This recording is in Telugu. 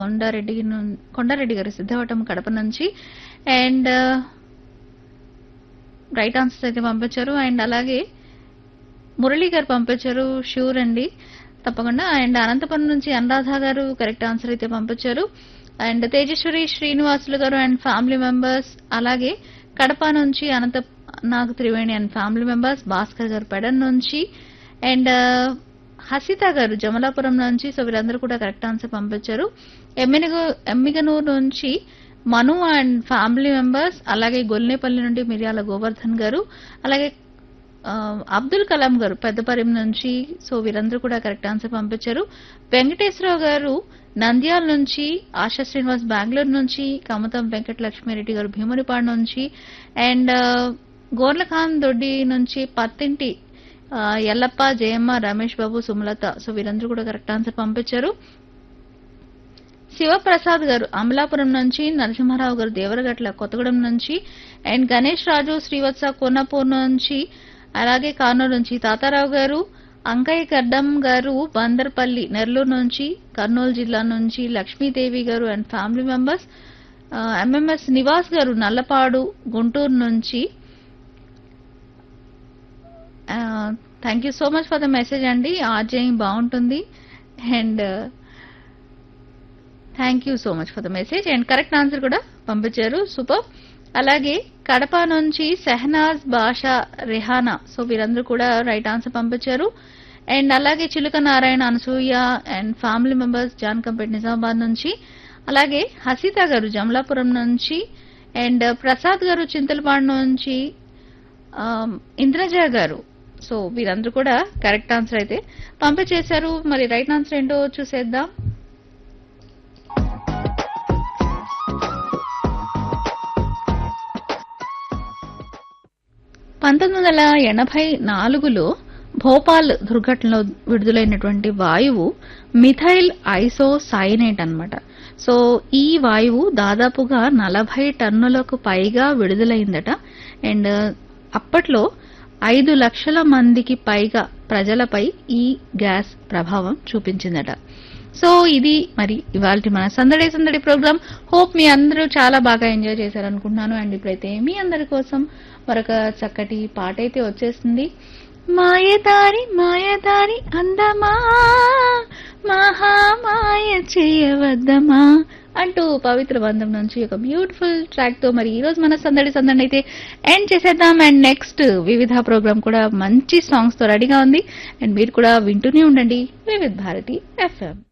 కొండారెడ్డి ను- కొండారెడ్డి గారు సిద్ధవటం కడప నుంచి అండ్ రైట్ ఆన్సర్స్ అయితే పంపించారు అండ్ అలాగే మురళి గారు పంపించారు షూర్ అండి తప్పకుండా అండ్ అనంతపురం నుంచి అనురాధ గారు కరెక్ట్ ఆన్సర్ అయితే పంపించారు అండ్ తేజేశ్వరి శ్రీనివాసులు గారు అండ్ ఫ్యామిలీ మెంబర్స్ అలాగే కడప నుంచి Anantha Naga Triveni and family members Bhaskar గారు పెడన్ నుంచి అండ్ హసిత గారు జమలాపురం నుంచి సో వీరందరూ కూడా కరెక్ట్ ఆన్సర్ పంపించారు ఎమ్మినగు ఎమ్మిగనూరు నుంచి మను అండ్ ఫ్యామిలీ మెంబర్స్ అలాగే గొల్నేపల్లి నుండి మిర్యాల గోవర్ధన్ గారు అలాగే ఆ, అబ్దుల్ కలాం గారు పెద్దపరిం నుంచి సో వీరందరూ కూడా కరెక్ట్ ఆన్సర్ పంపించారు వెంకటేశ్వరరావు గారు నంద్యాల నుంచి ఆశా శ్రీనివాస్ బెంగళూరు నుంచి కమతం వెంకట లక్ష్మీరెడ్డి గారు భీమునిపాడు నుంచి అండ్ గోర్లఖాన్ దొడ్డి నుంచి పత్తింటి ఆ, ఎల్లప్ప జయమ్మ రమేష్ బాబు సుమలత సో వీరందరూ కూడా కరెక్ట్ ఆన్సర్ పంపించారు శివప్రసాద్ గారు అమలాపురం నుంచి నరసింహారావు గారు దేవరగట్ల కొత్తగూడెం నుంచి అండ్ గణేష్ రాజు శ్రీవత్స కోనపూర్ నుంచి అలాగే కానూరు నుంచి తాతారావు గారు అంకయ్య గడ్డం గారు బందర్పల్లి నెల్లూరు నుంచి కర్నూలు జిల్లా నుంచి లక్ష్మీదేవి గారు and family members MMS Nivas గారు నల్లపాడు గుంటూరు నుంచి thank you so much for the message అండి ఆర్జేయింగ్ బాగుంటుంది and thank you so much for the message and correct answer కూడా పంపించారు సూపర్ అలాగే కడప నుంచి సెహనాజ్ బాషా రెహానా సో వీరందరూ కూడా రైట్ ఆన్సర్ పంపించారు అండ్ అలాగే Chiluka Narayana Anasuya and family members Jankampet Nizamabad నుంచి అలాగే హసిత గారు జమలాపురం నుంచి అండ్ ప్రసాద్ గారు చింతలపాడు నుంచి ఆమ్, ఇంద్రజ గారు సో వీరందరూ కూడా కరెక్ట్ ఆన్సర్ అయితే పంపించేశారు మరి రైట్ ఆన్సర్ ఏంటో చూసేద్దాం పంతొమ్మిది వందల ఎనభై నాలుగులో భోపాల్ దుర్ఘటనలో విడుదలైనటువంటి వాయువు మిథైల్ ఐసో సైనేట్ అన్నమాట సో ఈ వాయువు దాదాపుగా నలభై టన్నులకు పైగా విడుదలైందట అండ్ అప్పట్లో ఐదు లక్షల మందికి పైగా ప్రజలపై ఈ గ్యాస్ ప్రభావం చూపించిందట సో ఇది మరి ఇవాళ మన సందడి సందడి ప్రోగ్రామ్ హోప్ మీ అందరూ చాలా బాగా ఎంజాయ్ చేశారనుకుంటున్నాను అండ్ ఇప్పుడైతే మీ అందరి కోసం మరొక చక్కటి పాట అయితే వచ్చేస్తుంది మాయదారి మాయదారి అందమా మహామాయ చేయవద్దమా అంటూ పవిత్ర బంధం నుంచి ఒక బ్యూటిఫుల్ ట్రాక్ తో మరి ఈ రోజు మన సందడి సందడి అయితే ఎండ్ చేసేద్దాం అండ్ నెక్స్ట్ వివిధ ప్రోగ్రామ్ కూడా మంచి సాంగ్స్ తో రెడీగా ఉంది అండ్ మీరు కూడా వింటూనే ఉండండి వివిధ భారతి ఎఫ్ఎం